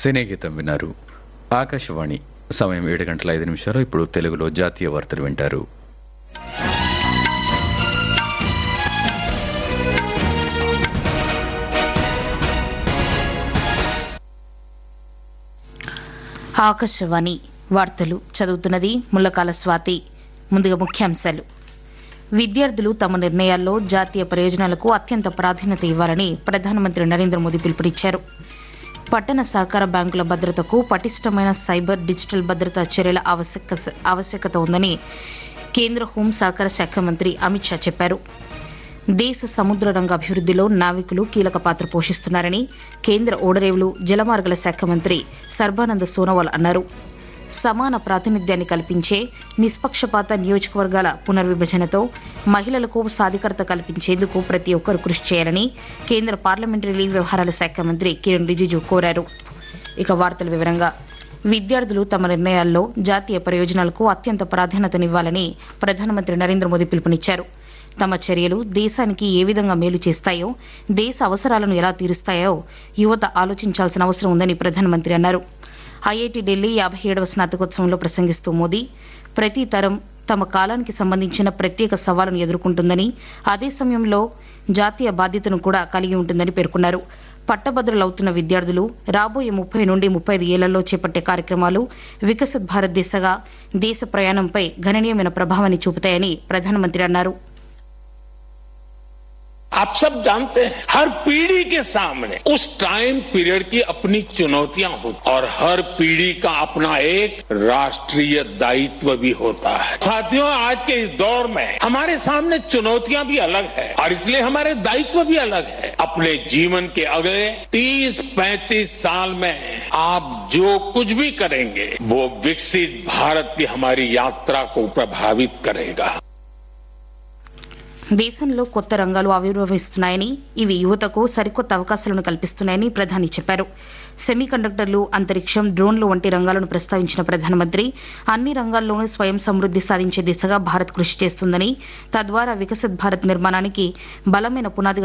సినీ గీతం విన్నారు ఆకాశవాణి సమయం ఏడు గంటల ఐదు నిమిషాలు ఇప్పుడు తెలుగులో జాతీయ వార్తలు వింటారు ఆకాశవాణి వార్తలు చదువుతున్నది ముల్లకాల స్వాతి ముందుగా ముఖ్యాంశాలు విద్యార్థులు తమ నిర్ణయాల్లో జాతీయ ప్రయోజనాలకు అత్యంత ప్రాధాన్యత ఇవ్వాలని ప్రధానమంత్రి నరేంద్ర మోదీ పిలుపునిచ్చారు పట్టణ సహకార బ్యాంకుల భద్రతకు పటిష్టమైన సైబర్ డిజిటల్ భద్రతా చర్యల ఆవశ్యక ఆవశ్యకత ఉందని కేంద్ర హోం సహకార శాఖ మంత్రి అమిత్ షా చెప్పారు దేశ సముద్ర రంగ అభివృద్దిలో నావికులు కీలక పాత్ర పోషిస్తున్నారని కేంద్ర ఓడరేవులు జలమార్గల శాఖ మంత్రి సర్బానంద సోనోవాల్ అన్నారు సమాన ప్రాతినిధ్యాన్ని కల్పించే నిష్పక్షపాత నియోజకవర్గాల పునర్విభజనతో మహిళలకు సాధికారత కల్పించేందుకు ప్రతి ఒక్కరూ కృషి చేయాలని కేంద్ర పార్లమెంటరీ వ్యవహారాల శాఖ మంత్రి కిరణ్ రిజిజు కోరారు ఇక వార్తల వివరంగా విద్యార్థులు తమ నిర్ణయాల్లో జాతీయ ప్రయోజనాలకు అత్యంత ప్రాధాన్యతనివ్వాలని ప్రధానమంత్రి నరేంద్ర మోదీ పిలుపునిచ్చారు తమ చర్యలు దేశానికి ఏ విధంగా మేలు చేస్తాయో దేశ అవసరాలను ఎలా తీరుస్తాయో యువత ఆలోచించాల్సిన అవసరం ఉందని ప్రధానమంత్రి అన్నారు ఐఐటి ఢిల్లీ యాభై ఏడవ స్నాతకోత్సవంలో ప్రసంగిస్తూ మోదీ ప్రతి తరం తమ కాలానికి సంబంధించిన ప్రత్యేక సవాలును ఎదుర్కొంటుందని అదే సమయంలో జాతీయ బాధ్యతను కూడా కలిగి ఉంటుందని పేర్కొన్నారు పట్టభద్రులవుతున్న విద్యార్థులు రాబోయే ముప్పై నుండి ముప్పై ఐదు ఏళ్లలో చేపట్టే కార్యక్రమాలు వికసిత్ భారత్ దిశగా దేశ ప్రయాణంపై గణనీయమైన ప్రభావాన్ని చూపుతాయని ప్రధానమంత్రి అన్నారు आप सब जानते हैं हर पीढ़ी के सामने उस टाइम पीरियड की अपनी चुनौतियां होती और हर पीढ़ी का अपना एक राष्ट्रीय दायित्व भी होता है साथियों आज के इस दौर में हमारे सामने चुनौतियां भी अलग है और इसलिए हमारे दायित्व भी अलग है अपने जीवन के अगले 30-35 साल में आप जो कुछ भी करेंगे वो विकसित भारत की हमारी यात्रा को प्रभावित करेगा దేశంలో కొత్త రంగాలు ఆవిర్భవిస్తున్నాయని ఇవి యువతకు సరికొత్త అవకాశాలను కల్పిస్తున్నాయని ప్రధాని చెప్పారు సెమీ కండక్టర్లు అంతరిక్షం డ్రోన్లు వంటి రంగాలను ప్రస్తావించిన ప్రధానమంత్రి అన్ని రంగాల్లోనూ స్వయం సమృద్ది సాధించే దిశగా భారత్ కృషి చేస్తుందని తద్వారా వికసిత్ భారత్ నిర్మాణానికి బలమైన పునాదిగా